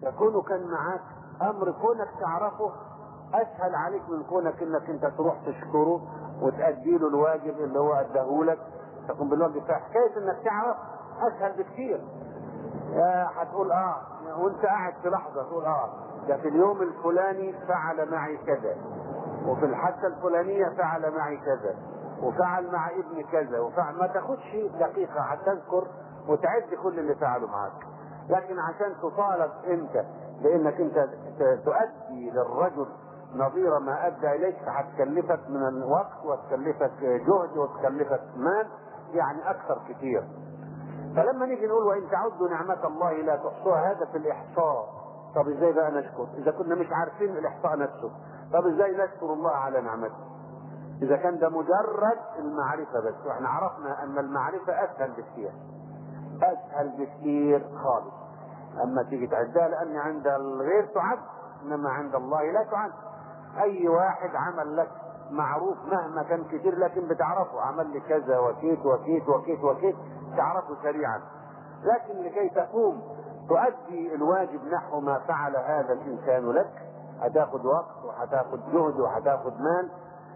فكونه كان معاك امر كونك تعرفه اسهل عليك من كونك انك انت تروح تشكره وتأدي له الواجب اللي هو اداهولك تقوم بالواجب فحكايه انك تعرف اسهل بكثير يا هتقول اه وانت قاعد في لحظه تقول اه ده في اليوم الفلاني فعل معي كذا وفي الحادثه الفلانيه فعل معي كذا وفعل مع ابني كذا وفعل ما تاخدش دقيقه هتذكر وتعد كل اللي فعله معاك لكن عشان تطالب انت بانك انت ت- تؤدي للرجل نظير ما ادى اليك هتكلفك من الوقت وتكلفك جهد وتكلفك مال يعني اكثر كتير فلما نيجي نقول وان تعدوا نعمة الله لا تحصوها هذا في الاحصاء طب ازاي بقى نشكر اذا كنا مش عارفين الاحصاء نفسه طب ازاي نشكر الله على نعمته اذا كان ده مجرد المعرفة بس واحنا عرفنا ان المعرفة اسهل بكثير اسهل بكثير خالص اما تيجي تعدها لان عند الغير تعد انما عند الله لا تعد اي واحد عمل لك معروف مهما كان كتير لكن بتعرفه عمل لي كذا وكيت وكيت وكيت وكيت تعرفه سريعا لكن لكي تقوم تؤدي الواجب نحو ما فعل هذا الانسان لك هتاخد وقت وهتاخد جهد وهتاخد مال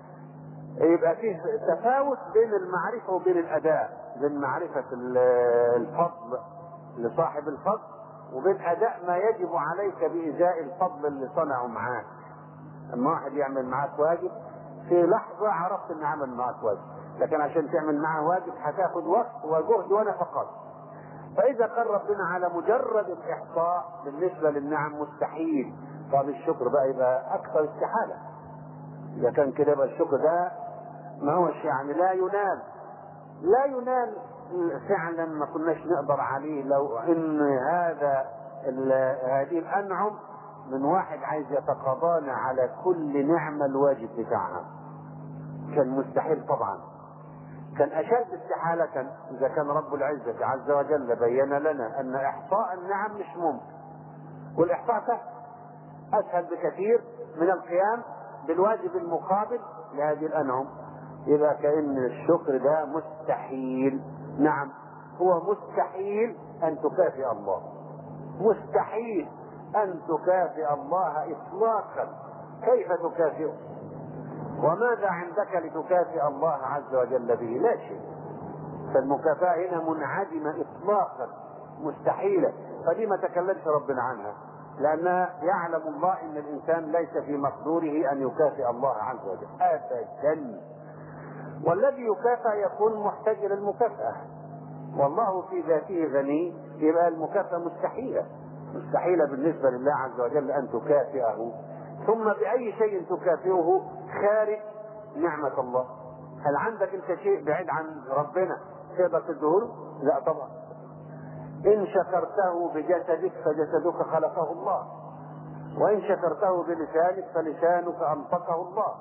يبقى فيه تفاوت بين المعرفة وبين الأداء بين معرفة ال- الفضل لصاحب الفضل وبين أداء ما يجب عليك بإزاء الفضل اللي صنعه معاك اما واحد يعمل معاك واجب في لحظة عرفت ان عمل معاك واجب لكن عشان تعمل معاه واجب هتاخد وقت وجهد ونفقات فإذا قال ربنا على مجرد الإحصاء بالنسبة للنعم مستحيل طب الشكر بقى يبقى أكثر استحالة إذا كان كده يبقى الشكر ده ما هوش يعني لا ينال لا ينال فعلا ما كناش نقدر عليه لو ان هذا ال- هذه الانعم من واحد عايز يتقاضانا على كل نعمة الواجب بتاعها كان مستحيل طبعا كان اشد استحالة اذا كان رب العزة عز وجل بين لنا ان احصاء النعم مش ممكن والاحصاء سهل اسهل بكثير من القيام بالواجب المقابل لهذه الانعم يبقى كأن الشكر ده مستحيل نعم هو مستحيل ان تكافئ الله مستحيل ان تكافئ الله اطلاقا كيف تكافئه وماذا عندك لتكافئ الله عز وجل به لا شيء فالمكافأة هنا منعدمة اطلاقا مستحيلة فدي ما تكلمش ربنا عنها لأن يعلم الله أن الإنسان ليس في مقدوره أن يكافئ الله عز وجل أبدا والذي يكافئ يكون محتاج إلى المكافأة والله في ذاته غني يبقى المكافأة مستحيلة مستحيلة بالنسبة لله عز وجل أن تكافئه ثم بأي شيء تكافئه خارج نعمة الله هل عندك انت شيء بعيد عن ربنا تقدر تدهوله؟ لا طبعا إن شكرته بجسدك فجسدك خلقه الله وإن شكرته بلسانك فلسانك أنطقه الله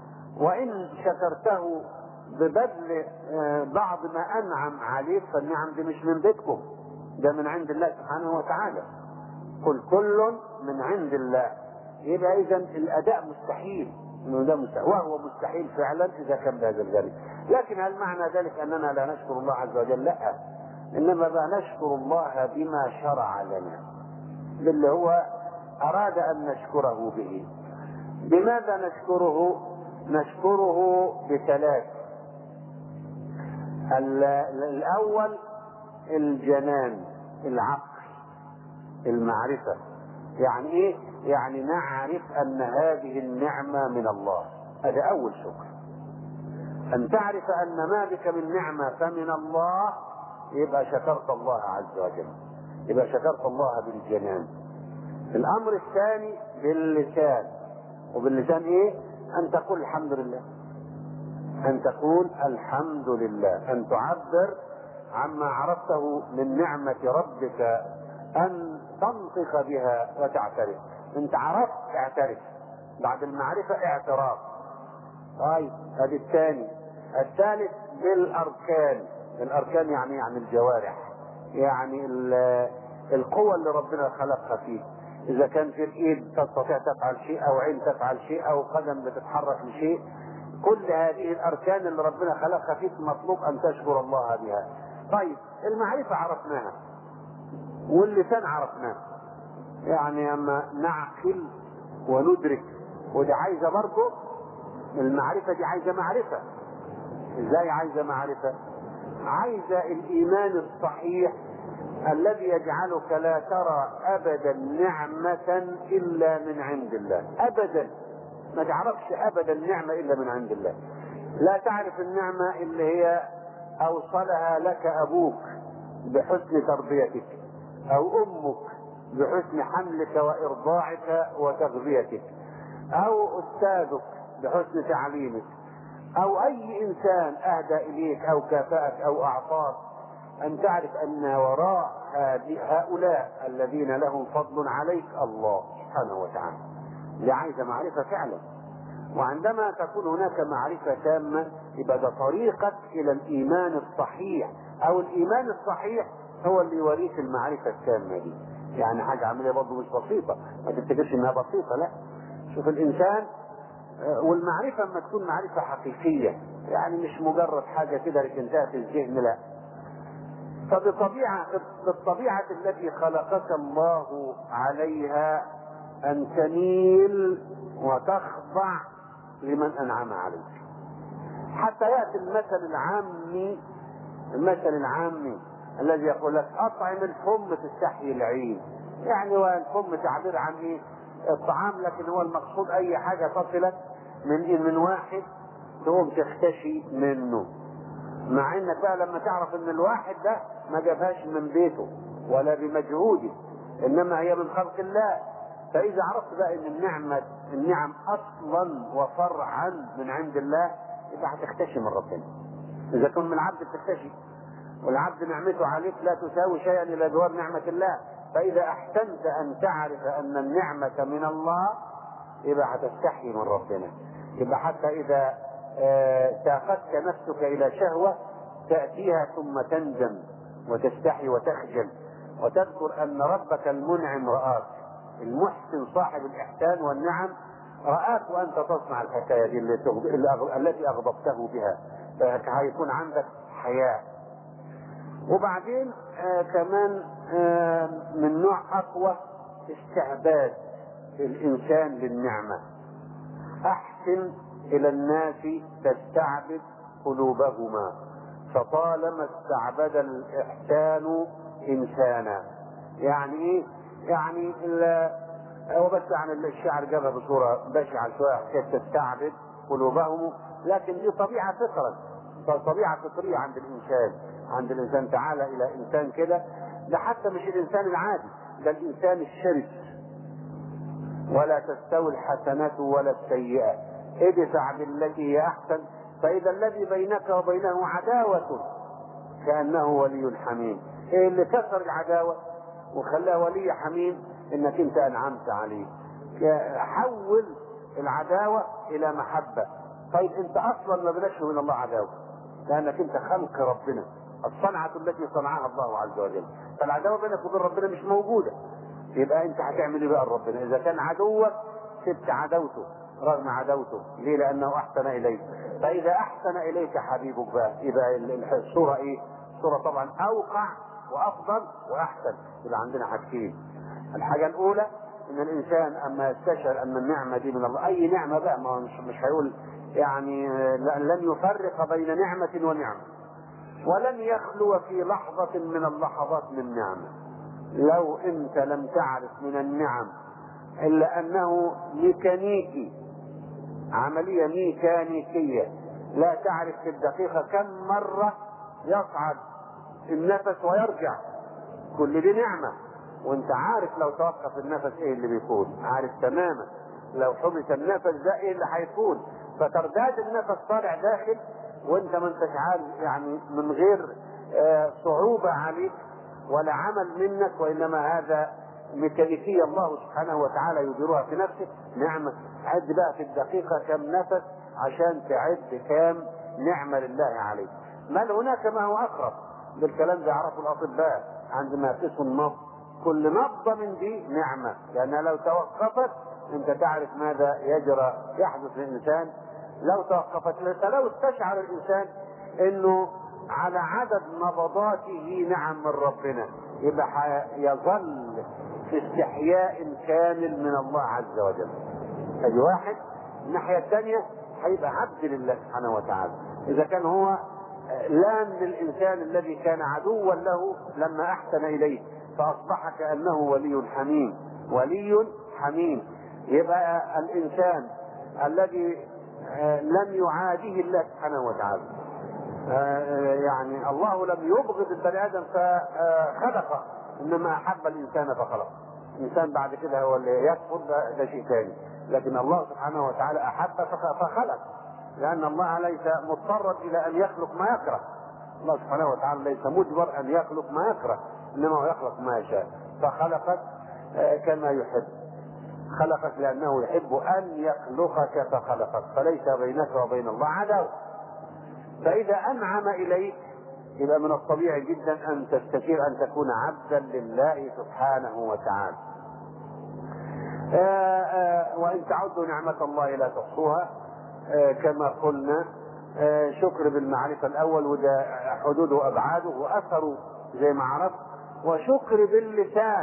وإن شكرته ببذل آه، بعض ما أنعم عليك فالنعم دي مش من بيتكم ده من عند الله سبحانه وتعالى قل كل من عند الله يبقى إذا الأداء مستحيل إنه ده مستحيل وهو مستحيل فعلا إذا كان بهذا الجانب لكن هل معنى ذلك أننا لا نشكر الله عز وجل؟ لا إنما بقى نشكر الله بما شرع لنا باللي هو أراد أن نشكره به بماذا نشكره؟ نشكره بثلاث ال- الأول الجنان العقل المعرفة يعني إيه؟ يعني نعرف أن هذه النعمة من الله هذا أول شكر أن تعرف أن ما بك من نعمة فمن الله يبقى شكرت الله عز وجل يبقى شكرت الله بالجنان الأمر الثاني باللسان وباللسان إيه؟ أن تقول الحمد لله أن تقول الحمد لله أن تعبر عما عرفته من نعمة ربك أن تنطق بها وتعترف أنت عرفت اعترف بعد المعرفة اعتراف طيب هذه الثاني الثالث بالأركان الأركان يعني يعني الجوارح يعني ال- القوة اللي ربنا خلقها فيك إذا كان في الإيد تستطيع تفعل شيء أو عين تفعل شيء أو قدم بتتحرك لشيء كل هذه الأركان اللي ربنا خلقها فيك مطلوب أن تشكر الله بها طيب المعرفة عرفناها واللسان عرفناه يعني اما نعقل وندرك ودي عايزه برضه المعرفه دي عايزه معرفه ازاي عايزه معرفه عايزه الايمان الصحيح الذي يجعلك لا ترى ابدا نعمه الا من عند الله ابدا ما تعرفش ابدا نعمه الا من عند الله لا تعرف النعمه اللي هي اوصلها لك ابوك بحسن تربيتك او امك بحسن حملك وارضاعك وتغذيتك او استاذك بحسن تعليمك او اي انسان اهدى اليك او كافاك او اعطاك ان تعرف ان وراء هؤلاء الذين لهم فضل عليك الله سبحانه وتعالى دي عايزه معرفه فعلا وعندما تكون هناك معرفه تامه يبقى ده طريقك الى الايمان الصحيح او الايمان الصحيح هو اللي يوريك المعرفه التامه دي يعني حاجه عمليه برضه مش بسيطه ما تفتكرش انها بسيطه لا شوف الانسان والمعرفه اما تكون معرفه حقيقيه يعني مش مجرد حاجه كده ركنتها في الذهن لا فبطبيعه بالطبيعه التي خلقك الله عليها ان تميل وتخضع لمن انعم عليك حتى ياتي المثل العامي المثل العامي الذي يقول لك اطعم الفم تستحيي العين يعني والفم تعبير عن ايه الطعام لكن هو المقصود اي حاجه تصلك من من واحد تقوم تختشي منه مع انك بقى لما تعرف ان الواحد ده ما جابهاش من بيته ولا بمجهوده انما هي من خلق الله فاذا عرفت بقى ان النعمه النعم اصلا وفرعا من عند الله يبقى هتختشي من ربنا اذا كنت من العبد بتختشي والعبد نعمته عليك لا تساوي شيئا الى جوار نعمه الله فاذا احسنت ان تعرف ان النعمه من الله يبقى هتستحي من ربنا يبقى حتى اذا ساقتك نفسك الى شهوه تاتيها ثم تندم وتستحي وتخجل وتذكر ان ربك المنعم راك المحسن صاحب الاحسان والنعم راك وانت تصنع الحكايه دي التي اغضبته بها فهيكون عندك حياء وبعدين آه كمان آه من نوع اقوى استعباد الانسان للنعمه احسن الى الناس تستعبد قلوبهما فطالما استعبد الاحسان انسانا يعني ايه يعني هو بس عن الشعر جابها بصوره بشعه شويه حكايه تستعبد قلوبهم لكن دي طبيعه فطره طبيعه فطريه عند الانسان عند الانسان تعالى الى انسان كده ده حتى مش الانسان العادي ده الانسان الشرس ولا تستوي الحسنة ولا السيئة ادفع بالتي هي احسن فاذا الذي بينك وبينه عداوة كأنه ولي حميم ايه اللي كسر العداوة وخلاه ولي حميم انك انت انعمت عليه حول العداوة الى محبة طيب انت اصلا ما بلكش من الله عداوة لانك انت خلق ربنا الصنعة التي صنعها الله عز وجل فالعداوة بينك وبين ربنا مش موجودة يبقى انت هتعمل ايه بقى ربنا اذا كان عدوك سبت عدوته رغم عدوته ليه لانه احسن اليك فاذا احسن اليك حبيبك بقى يبقى الصورة ايه الصورة طبعا اوقع وافضل واحسن يبقى عندنا حاجتين الحاجة الاولى ان الانسان اما يستشعر ان النعمة دي من الله اي نعمة بقى ما مش, مش هيقول يعني لن يفرق بين نعمة ونعمة ولن يخلو في لحظة من اللحظات من نعمة لو انت لم تعرف من النعم الا انه ميكانيكي عملية ميكانيكية لا تعرف في الدقيقة كم مرة يصعد النفس ويرجع كل دي نعمة وانت عارف لو توقف النفس ايه اللي بيكون عارف تماما لو حبس النفس ده ايه اللي هيكون فترداد النفس طالع داخل وانت ما انتش عارف يعني من غير آه صعوبة عليك ولا عمل منك وانما هذا ميكانيكية الله سبحانه وتعالى يديرها في نفسه نعمة عد بقى في الدقيقة كم نفس عشان تعد كام نعمة لله عليك بل هناك ما هو اقرب بالكلام ده يعرفه الاطباء عندما يقيسوا النبض كل نبضة من دي نعمة لانها لو توقفت انت تعرف ماذا يجرى يحدث للانسان لو توقفت فلو استشعر الانسان انه على عدد نبضاته نعم من ربنا يبقى يظل في استحياء كامل من الله عز وجل ادي واحد الناحية الثانية هيبقى عبد لله سبحانه وتعالى إذا كان هو لام للإنسان الذي كان عدوا له لما أحسن إليه فأصبح كأنه ولي حميم ولي حميم يبقى الإنسان الذي لم يعاديه الله سبحانه وتعالى يعني الله لم يبغض البني ادم فخلقه انما احب الانسان فخلقه الانسان بعد كده هو اللي يكفر ده, ده شيء ثاني لكن الله سبحانه وتعالى احب فخلق لان الله ليس مضطرا الى ان يخلق ما يكره الله سبحانه وتعالى ليس مجبر ان يخلق ما يكره انما هو يخلق ما يشاء فخلقك كما يحب خلقك لانه يحب ان يخلقك فخلقك فليس بينك وبين الله عداوه فاذا انعم اليك يبقى من الطبيعي جدا ان تستشير ان تكون عبدا لله سبحانه وتعالى آآ آآ وان تعدوا نعمه الله لا تحصوها كما قلنا شكر بالمعرفه الاول وده حدوده وابعاده واثره زي ما عرفت وشكر باللسان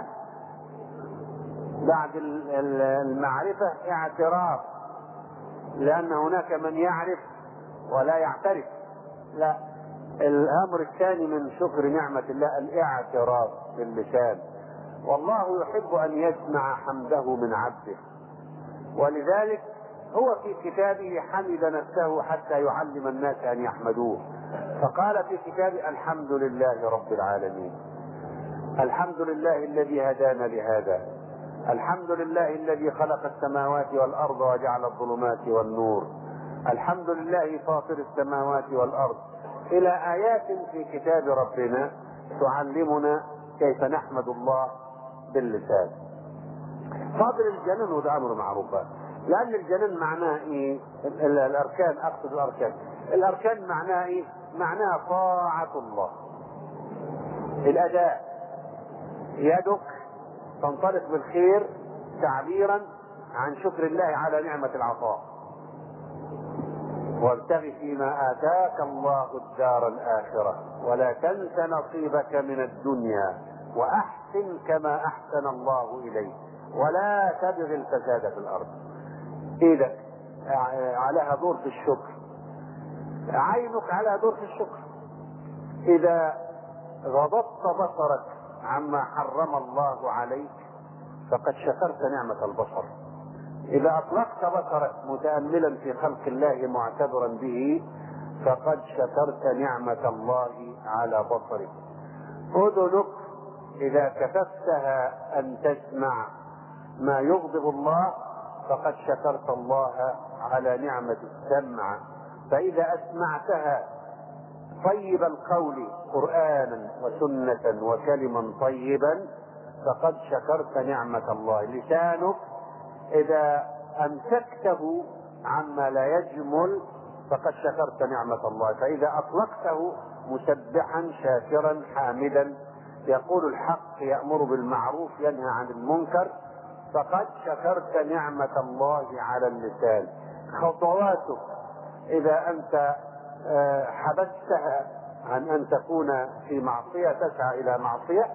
بعد المعرفة اعتراف لأن هناك من يعرف ولا يعترف لا الأمر الثاني من شكر نعمة الله الاعتراف باللسان والله يحب أن يسمع حمده من عبده ولذلك هو في كتابه حمد نفسه حتى يعلم الناس أن يحمدوه فقال في كتابه الحمد لله رب العالمين الحمد لله الذي هدانا لهذا الحمد لله الذي خلق السماوات والارض وجعل الظلمات والنور الحمد لله فاطر السماوات والارض الى ايات في كتاب ربنا تعلمنا كيف نحمد الله باللسان فاضل الجنان وده امر معروف لان الجنان معناه ايه الاركان اقصد الاركان الاركان معناها ايه معناها طاعه الله الاداء يدك تنطلق بالخير تعبيرا عن شكر الله على نعمة العطاء وابتغ فيما آتاك الله الدار الآخرة ولا تنس نصيبك من الدنيا وأحسن كما أحسن الله إليك ولا تبغ الفساد في الأرض إيدك عليها دور في الشكر عينك على دور في الشكر إذا غضبت بصرك عما حرم الله عليك فقد شكرت نعمة البصر إذا أطلقت بصرك متأملا في خلق الله معتبرا به فقد شكرت نعمة الله على بصرك أذنك إذا كففتها أن تسمع ما يغضب الله فقد شكرت الله على نعمة السمع فإذا أسمعتها طيب القول قرآنا وسنة وكلما طيبا فقد شكرت نعمة الله لسانك إذا أمسكته عما لا يجمل فقد شكرت نعمة الله فإذا أطلقته مسبحا شاكرا حامدا يقول الحق يأمر بالمعروف ينهى عن المنكر فقد شكرت نعمة الله على اللسان خطواتك إذا أنت حبستها عن ان تكون في معصيه تسعى الى معصيه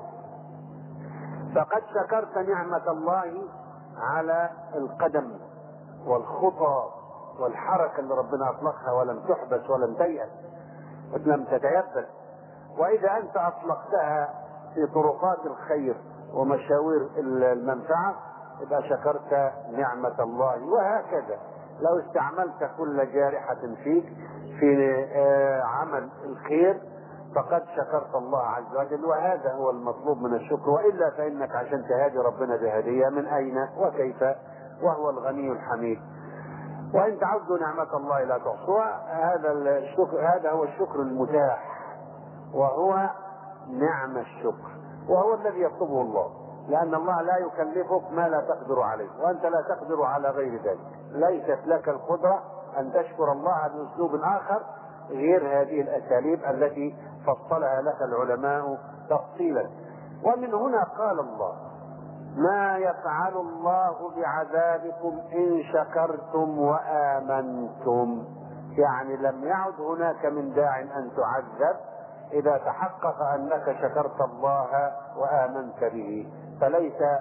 فقد شكرت نعمه الله على القدم والخطى والحركه اللي ربنا اطلقها ولم تحبس ولم تيأس لم تتيبس واذا انت اطلقتها في طرقات الخير ومشاوير المنفعه يبقى شكرت نعمه الله وهكذا لو استعملت كل جارحه فيك في عمل الخير فقد شكرت الله عز وجل وهذا هو المطلوب من الشكر والا فانك عشان تهادي ربنا بهديه من اين وكيف وهو الغني الحميد وان تعدوا نعمه الله لا تحصوها هذا الشكر هذا هو الشكر المتاح وهو نعم الشكر وهو الذي يطلبه الله لان الله لا يكلفك ما لا تقدر عليه وانت لا تقدر على غير ذلك ليست لك القدره أن تشكر الله بأسلوب آخر غير هذه الأساليب التي فصلها لك العلماء تفصيلا ومن هنا قال الله ما يفعل الله بعذابكم إن شكرتم وآمنتم يعني لم يعد هناك من داع أن تعذب إذا تحقق أنك شكرت الله وآمنت به فليس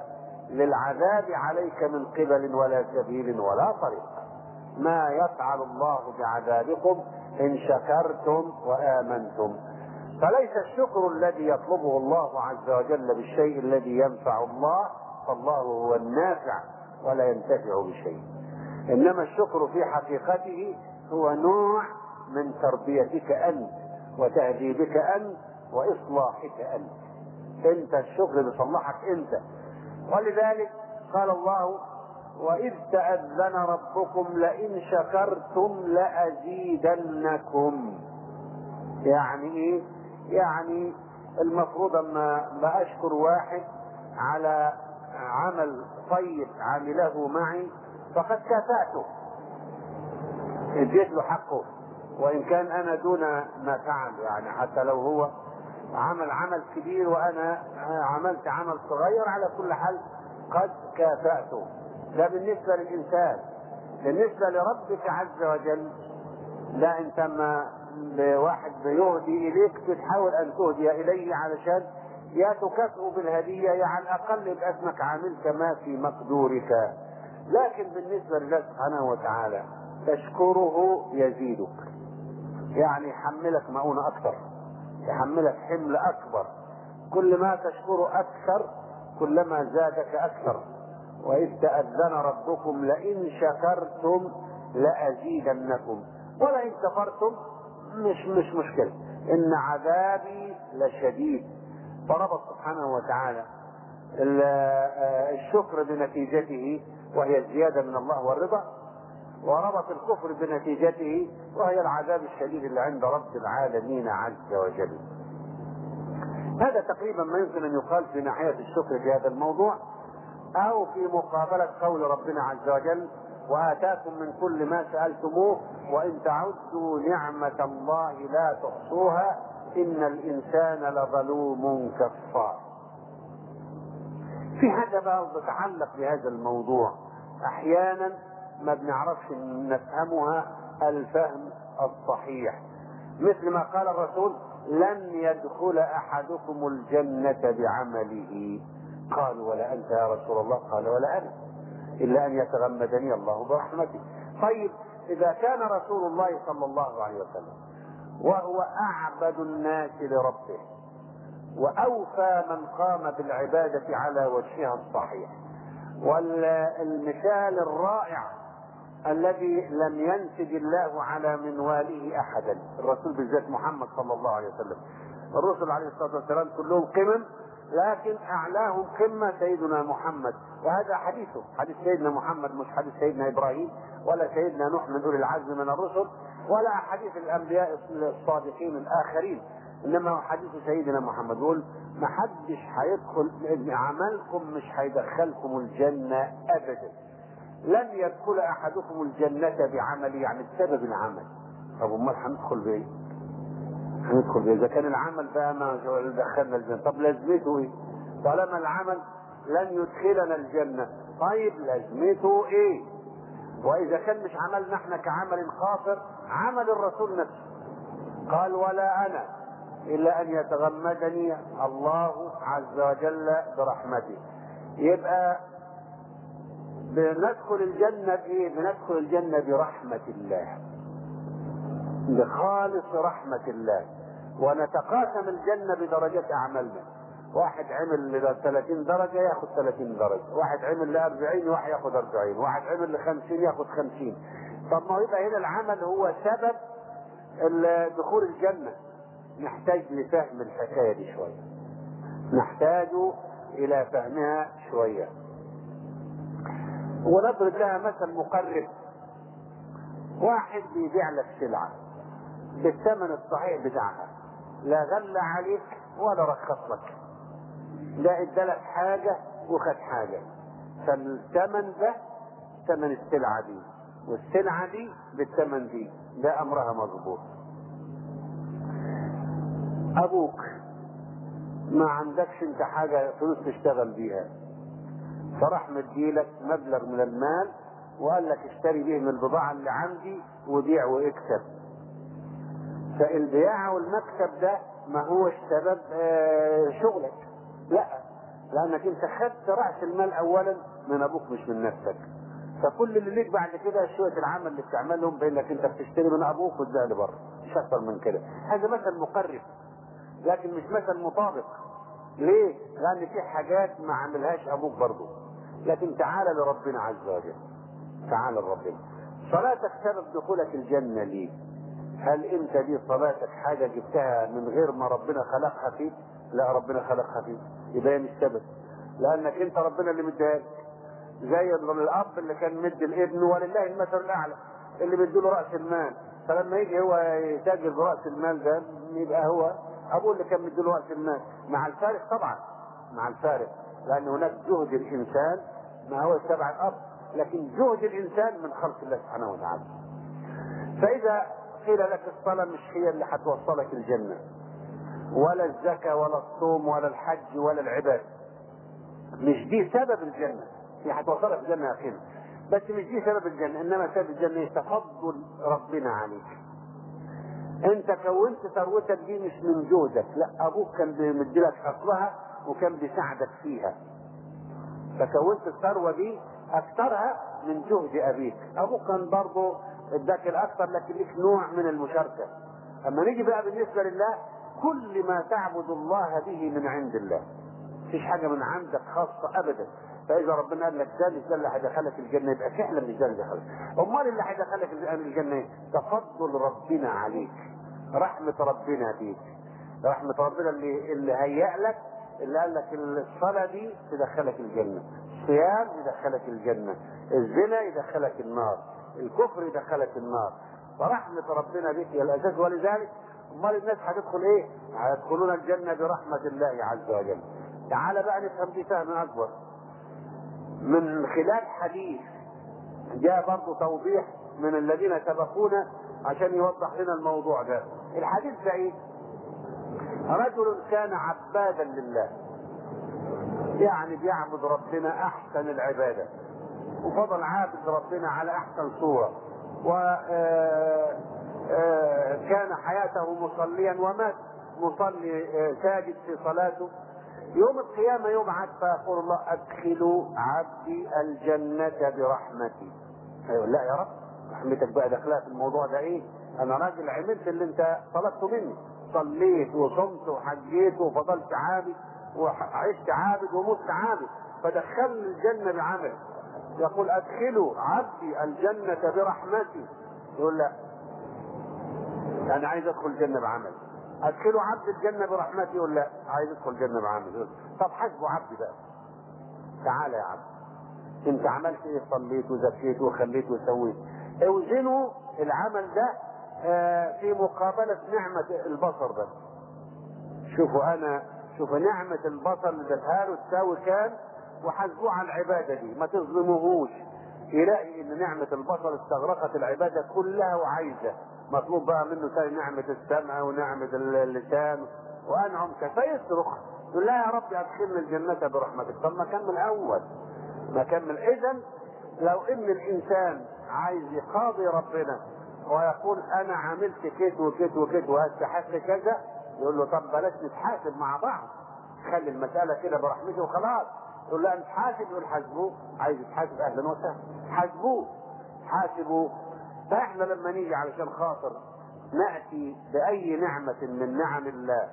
للعذاب عليك من قبل ولا سبيل ولا طريق ما يفعل الله بعذابكم إن شكرتم وآمنتم فليس الشكر الذي يطلبه الله عز وجل بالشيء الذي ينفع الله فالله هو النافع ولا ينتفع بشيء انما الشكر في حقيقته هو نوع من تربيتك انت وتهذيبك انت واصلاحك انت انت الشكر بيصلحك انت ولذلك قال الله واذ تاذن ربكم لئن شكرتم لازيدنكم يعني ايه يعني المفروض اما ما اشكر واحد على عمل طيب عمله معي فقد كافأته اديت له حقه وان كان انا دون ما فعل يعني حتى لو هو عمل عمل كبير وانا عملت عمل صغير على كل حال قد كافأته ده بالنسبة للإنسان بالنسبة لربك عز وجل لا انت ما واحد بيهدي اليك بتحاول ان تهدي اليه علشان يا تكافئه بالهدية يا على الأقل يبقى اسمك عملت ما في مقدورك لكن بالنسبة لله سبحانه وتعالى تشكره يزيدك يعني يحملك مؤونة أكثر يحملك حمل أكبر كل ما تشكره أكثر كلما زادك أكثر وإذ تأذن ربكم لئن شكرتم لأزيدنكم ولئن كفرتم مش مش مشكلة إن عذابي لشديد فربط سبحانه وتعالى الشكر بنتيجته وهي الزيادة من الله والرضا وربط الكفر بنتيجته وهي العذاب الشديد اللي عند رب العالمين عز وجل هذا تقريبا ما يمكن ان يقال في ناحية الشكر في هذا الموضوع او في مقابلة قول ربنا عز وجل واتاكم من كل ما سألتموه وان تعدوا نعمة الله لا تحصوها ان الانسان لظلوم كفار في حاجة بقى تتعلق بهذا الموضوع احيانا ما بنعرفش نفهمها الفهم الصحيح مثل ما قال الرسول لن يدخل احدكم الجنة بعمله قالوا ولا انت يا رسول الله قال ولا انا الا ان يتغمدني الله برحمته طيب اذا كان رسول الله صلى الله عليه وسلم وهو اعبد الناس لربه واوفى من قام بالعبادة على وجهها الصحيح والمثال الرائع الذي لم ينسج الله على منواله احدا الرسول بالذات محمد صلى الله عليه وسلم الرسل عليه الصلاه والسلام كلهم قمم لكن اعلاهم قمه سيدنا محمد وهذا حديثه حديث سيدنا محمد مش حديث سيدنا ابراهيم ولا سيدنا نوح من اولي العزم من الرسل ولا حديث الانبياء الصادقين الاخرين انما هو حديث سيدنا محمد يقول ما حدش هيدخل عملكم مش هيدخلكم الجنه ابدا لن يدخل احدكم الجنة بعمله يعني بسبب العمل طب امال هندخل بايه؟ هندخل بايه؟ اذا كان العمل بقى ما دخلنا الجنة طب لازمته ايه؟ طالما العمل لن يدخلنا الجنة طيب لازمته ايه؟ واذا كان مش عملنا احنا كعمل خاطر عمل الرسول نفسه قال ولا انا الا ان يتغمدني الله عز وجل برحمته يبقى بندخل الجنة بإيه؟ بندخل الجنة برحمة الله. بخالص رحمة الله. ونتقاسم الجنة بدرجات أعمالنا. واحد عمل ل 30 درجة ياخد 30 درجة، واحد عمل ل 40 واحد ياخد 40، واحد عمل ل 50 ياخد 50. طب ما يبقى هنا العمل هو سبب دخول الجنة. نحتاج لفهم الحكاية دي شوية. نحتاج إلى فهمها شوية. ونضرب لها مثل مقرب واحد بيبيع لك سلعة بالثمن الصحيح بتاعها لا غلى عليك ولا رخص لك ده ادالك حاجة وخد حاجة فالثمن ده ثمن السلعة دي والسلعة دي بالثمن دي ده امرها مظبوط ابوك ما عندكش انت حاجة فلوس تشتغل بيها فراح مديلك مبلغ من المال وقال لك اشتري به من البضاعة اللي عندي وبيع واكسب فالبياع والمكسب ده ما هوش سبب آه شغلك لا لانك انت خدت راس المال اولا من ابوك مش من نفسك فكل اللي ليك بعد كده شويه العمل اللي بتعملهم بانك انت بتشتري من ابوك وتبيع لبره مش اكتر من كده هذا مثل مقرب لكن مش مثل مطابق ليه؟ لان في حاجات ما عملهاش ابوك برضه لكن تعالى لربنا عز وجل تعالى لربنا صلاتك سبب دخولك الجنه ليه؟ هل انت دي صلاتك حاجه جبتها من غير ما ربنا خلقها فيك؟ لا ربنا خلقها فيك يبقى هي مش سبب لانك انت ربنا اللي مديها زي الاب اللي كان مدي الابن ولله المثل الاعلى اللي بيديله راس المال فلما يجي هو يتاجر براس المال ده يبقى هو ابوه اللي كان مديله راس المال مع الفارق طبعا مع الفارق لان هناك جهد الانسان ما هو تبع الاب لكن جهد الانسان من خلق الله سبحانه وتعالى فاذا قيل لك الصلاه مش هي اللي هتوصلك الجنه ولا الزكاه ولا الصوم ولا الحج ولا العباده مش دي سبب الجنه هي هتوصلك الجنه اخيرا بس مش دي سبب الجنه انما سبب الجنه تفضل ربنا عليك انت كونت ثروتك دي مش من جهدك لا ابوك كان بيمدلك اصلها وكان بيساعدك فيها فكونت الثروه دي اكثرها من جهد ابيك ابوك كان برضه اداك الاكثر لكن ليك نوع من المشاركه اما نيجي بقى بالنسبه لله كل ما تعبد الله به من عند الله مفيش حاجه من عندك خاصه ابدا فاذا ربنا قال لك ده مش ده اللي هيدخلك الجنه يبقى فعلا مش ده اللي هيدخلك امال اللي هيدخلك الجنه ايه؟ تفضل ربنا عليك رحمه ربنا بيك رحمه ربنا اللي اللي هيأ لك اللي قال لك الصلاه دي تدخلك الجنه الصيام يدخلك الجنه الزنا يدخلك النار الكفر يدخلك النار فرحمه ربنا بك هي الاساس ولذلك امال الناس هتدخل ايه؟ هيدخلون الجنه برحمه الله عز وجل تعال بقى نفهم دي فهم اكبر من خلال حديث جاء برضه توضيح من الذين سبقونا عشان يوضح لنا الموضوع ده الحديث ده ايه رجل كان عبادا لله يعني بيعبد ربنا احسن العباده وفضل عابد ربنا على احسن صوره وكان حياته مصليا ومات مصلي ساجد في صلاته يوم القيامة يوم عاد فيقول الله أدخلوا عبدي الجنة برحمتي أيوة لا يا رب رحمتك بقى داخلها في الموضوع ده إيه أنا راجل عملت اللي أنت طلبته مني صليت وصمت وحجيت وفضلت عابد وعشت عابد ومت عابد فدخلني الجنة بعمل يقول أدخلوا عبدي الجنة برحمتي يقول لا أنا عايز أدخل الجنة بعمل ادخلوا عبد الجنه برحمتي ولا عايز ادخل الجنه بعمل طب حاسبوا عبدي بقى تعالى يا عبد انت عملت ايه صليت وزكيت وخليت وسويت اوزنوا العمل ده آه في مقابلة نعمة البصر بس شوفوا انا شوفوا نعمة البصر اللي ادتها له تساوي كام وحاسبوه على العبادة دي ما تظلموهوش يلاقي ان نعمة البصر استغرقت العبادة كلها وعايزة مطلوب بقى منه تاني نعمة السمع ونعمة اللسان وأنعم فيصرخ يقول لا يا رب أدخلني الجنة برحمتك طب ما كان من الأول ما كان من إذا لو إن الإنسان عايز يقاضي ربنا ويقول أنا عملت كده وكده وكده وهستحق كذا يقول له طب بلاش نتحاسب مع بعض خلي المسألة كده برحمته وخلاص يقول له نتحاسب يقول حاسبوه عايز يتحاسب أهلا وسهلا حاسبوه حاسبوا فاحنا لما نيجي علشان خاطر ناتي باي نعمه من نعم الله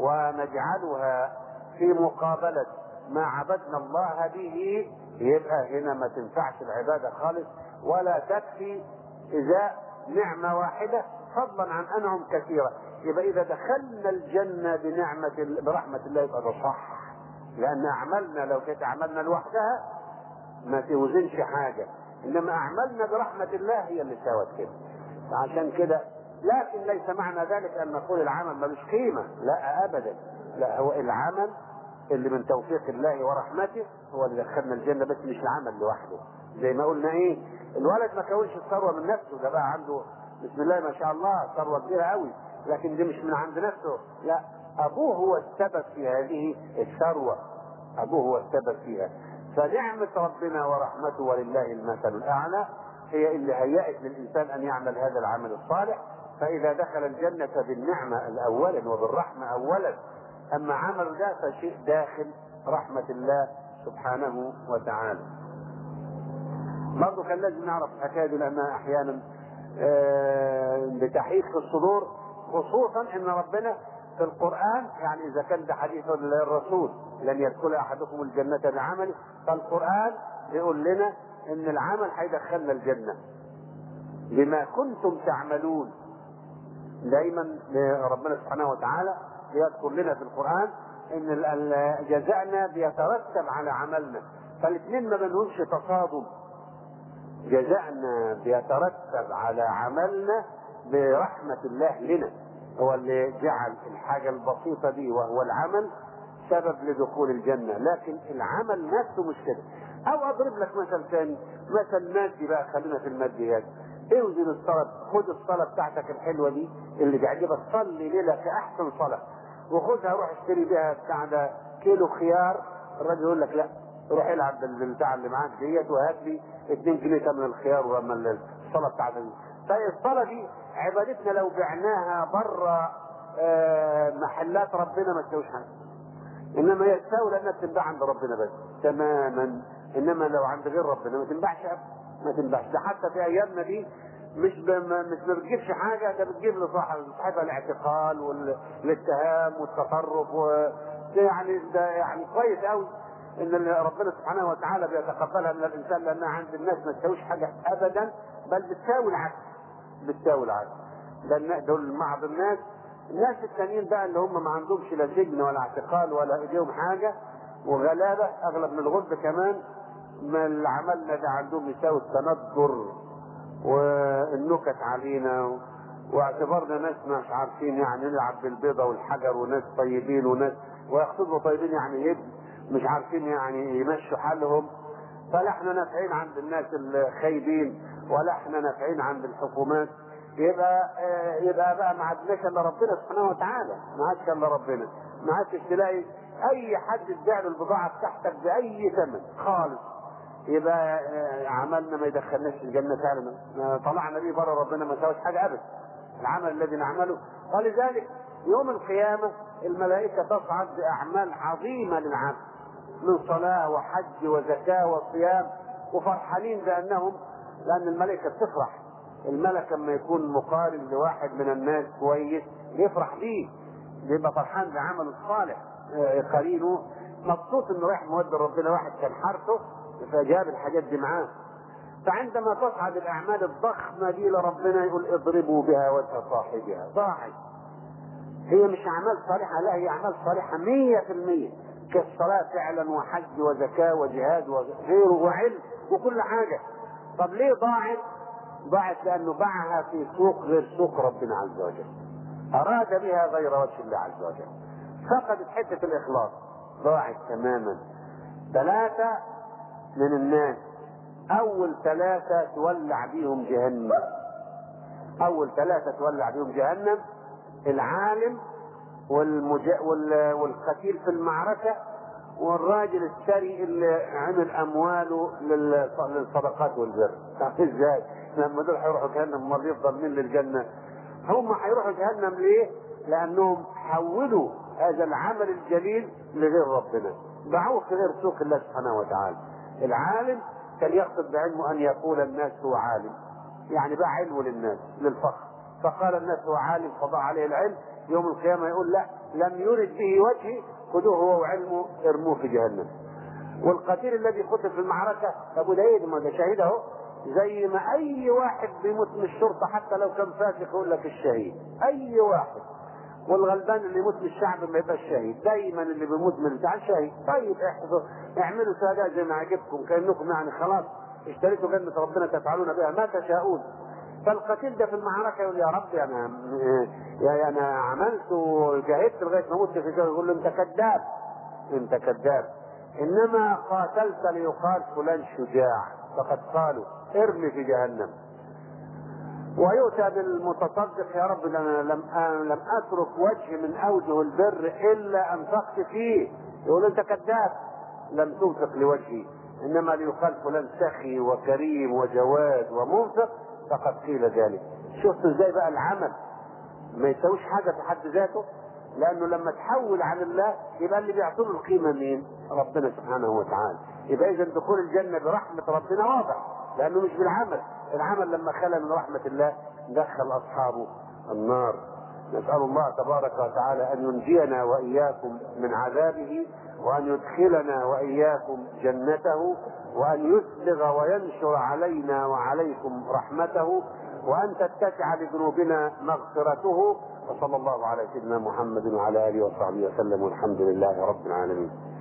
ونجعلها في مقابله ما عبدنا الله به يبقى هنا ما تنفعش العباده خالص ولا تكفي اذا نعمه واحده فضلا عن انعم كثيره يبقى اذا دخلنا الجنه بنعمه برحمه الله يبقى ده صح لان اعمالنا لو كانت اعمالنا لوحدها ما توزنش حاجه انما اعمالنا برحمه الله هي اللي ساوت كده عشان كده لكن ليس معنى ذلك ان نقول العمل ملوش قيمه لا ابدا لا هو العمل اللي من توفيق الله ورحمته هو اللي دخلنا الجنه بس مش العمل لوحده زي ما قلنا ايه الولد ما كونش الثروه من نفسه ده بقى عنده بسم الله ما شاء الله ثروه كبيره قوي لكن دي مش من عند نفسه لا ابوه هو السبب في هذه الثروه ابوه هو السبب فيها فنعمة ربنا ورحمته ولله المثل الأعلى هي اللي هيأت للإنسان أن يعمل هذا العمل الصالح فإذا دخل الجنة بالنعمة الأولا وبالرحمة أولا أما عمل ده فشيء داخل رحمة الله سبحانه وتعالى برضه كان لازم نعرف الحكايه دي لانها احيانا آه، بتحيك في الصدور خصوصا ان ربنا في القران يعني اذا كان ده حديث الرسول لن يدخل احدكم الجنه بعمله فالقران بيقول لنا ان العمل هيدخلنا الجنه بما كنتم تعملون دايما ربنا سبحانه وتعالى يذكر لنا في القران ان ال- ال- جزاءنا بيترتب على عملنا فالاثنين ما بينهمش تصادم جزاءنا بيترتب على عملنا برحمة الله لنا هو اللي جعل الحاجة البسيطة دي وهو العمل سبب لدخول الجنة لكن العمل نفسه مش كده او اضرب لك مثل ثاني مثل مادي بقى خلينا في الماديات اوزن الصلاة خد الصلاة بتاعتك الحلوة دي اللي بيعجبك صلي ليلة كأحسن صلاة وخدها روح اشتري بيها بتاع ده كيلو خيار الراجل يقول لك لا روح العب بالبتاع اللي معاك ديت وهات لي 2 جنيه ثمن الخيار ولما الصلاه بتاعتك دي فالصلاه دي عبادتنا لو بعناها بره محلات ربنا ما تساويش حاجه انما هي تساوي لانها بتنباع عند ربنا بس تماما انما لو عند غير ربنا ما تنباعش ابدا ما تنباعش ده حتى في ايامنا دي مش بم... مش ما بتجيبش حاجه ده بتجيب لصاحب صاحبها الاعتقال والاتهام والتطرف و... ده يعني ده يعني كويس قوي ان اللي ربنا سبحانه وتعالى بيتقبلها من الانسان لانها عند الناس ما تساويش حاجه ابدا بل بتساوي العكس بتساوي العكس ده النا- دول بعض الناس الناس التانيين بقى اللي هم ما عندهمش لا سجن ولا اعتقال ولا ايديهم حاجه وغلابه اغلب من الغلب كمان ما اللي عملنا ده عندهم يساوي التندر والنكت علينا و- واعتبرنا ناس مش عارفين يعني نلعب بالبيضة والحجر وناس طيبين وناس ويقصدوا طيبين يعني يد مش عارفين يعني يمشوا حالهم فلا احنا نافعين عند الناس الخايبين ولا احنا نافعين عند الحكومات يبقى آه، يبقى بقى ما عدناش الا ربنا سبحانه وتعالى ما عادش الا ربنا ما عادش تلاقي اي حد ادعي له البضاعه بتاعتك باي ثمن خالص يبقى آه، عملنا ما يدخلناش الجنه فعلا آه، طلعنا بيه بره ربنا ما سواش حاجه ابدا العمل الذي نعمله ولذلك يوم القيامه الملائكه تصعد باعمال عظيمه للعبد من صلاه وحج وزكاه وصيام وفرحانين بانهم لان الملائكه بتفرح الملك لما يكون مقارن لواحد من الناس كويس يفرح بيه بيبقى فرحان بعمله الصالح آه، قرينه مبسوط انه رايح مودي ربنا واحد كان حارته فجاب الحاجات دي معاه فعندما تصعد الاعمال الضخمه دي لربنا يقول اضربوا بها وجه صاحبها ضاعت هي مش اعمال صالحه لا هي اعمال صالحه 100% كالصلاه فعلا وحج وزكاه وجهاد وغيره وعلم وكل حاجه طب ليه ضاعت؟ ضاعت لانه باعها في سوق غير سوق ربنا عز وجل اراد بها غير وجه الله عز وجل فقدت حته الاخلاص ضاعت تماما ثلاثه من الناس اول ثلاثه تولع بيهم جهنم اول ثلاثه تولع بيهم جهنم العالم والمج... وال... والقتيل في المعركه والراجل الثري اللي عمل امواله لل... للصدقات والبر طب ازاي لما دول هيروحوا جهنم امال يفضل مين للجنه هم هيروحوا جهنم ليه لانهم حولوا هذا العمل الجليل لغير ربنا باعوه في غير سوق الله سبحانه وتعالى العالم كان يقصد بعلمه ان يقول الناس هو عالم يعني باع علمه للناس للفخر فقال الناس هو عالم فضاع عليه العلم يوم القيامه يقول لا لم يرد به وجهي خذوه هو وعلمه ارموه في جهنم والقتيل الذي قتل في المعركه ابو دايد ما ده شهيد اهو زي ما اي واحد بيموت من الشرطه حتى لو كان فاسق يقول لك الشهيد اي واحد والغلبان اللي يموت من الشعب ما يبقاش شهيد دايما اللي بيموت من البتاع شهيد طيب احفظوا اعملوا شهداء زي ما عجبكم كانكم يعني خلاص اشتريتوا جنة ربنا تفعلون بها ما تشاءون فالقتيل ده في المعركة يقول يا رب انا يا انا عملت وجاهدت لغاية ما مت في الجو يقول له انت كذاب انت كذاب انما قاتلت ليقال فلان شجاع فقد قالوا ارمي في جهنم ويؤتى بالمتصدق يا رب انا لم لم اترك وجه من اوجه البر الا انفقت فيه يقول انت كذاب لم تنفق لوجهي انما ليقال فلان سخي وكريم وجواد ومنفق فقد قيل ذلك شفت ازاي بقى العمل ما يساويش حاجه في حد ذاته لانه لما تحول عن الله يبقى اللي بيعطوا له القيمه مين؟ ربنا سبحانه وتعالى يبقى اذا دخول الجنه برحمه ربنا واضح لانه مش بالعمل العمل لما خلى من رحمه الله دخل اصحابه النار نسال الله تبارك وتعالى ان ينجينا واياكم من عذابه وان يدخلنا واياكم جنته وان يسبغ وينشر علينا وعليكم رحمته وان تتسع لذنوبنا مغفرته وصلى الله على سيدنا محمد وعلى اله وصحبه وسلم والحمد لله رب العالمين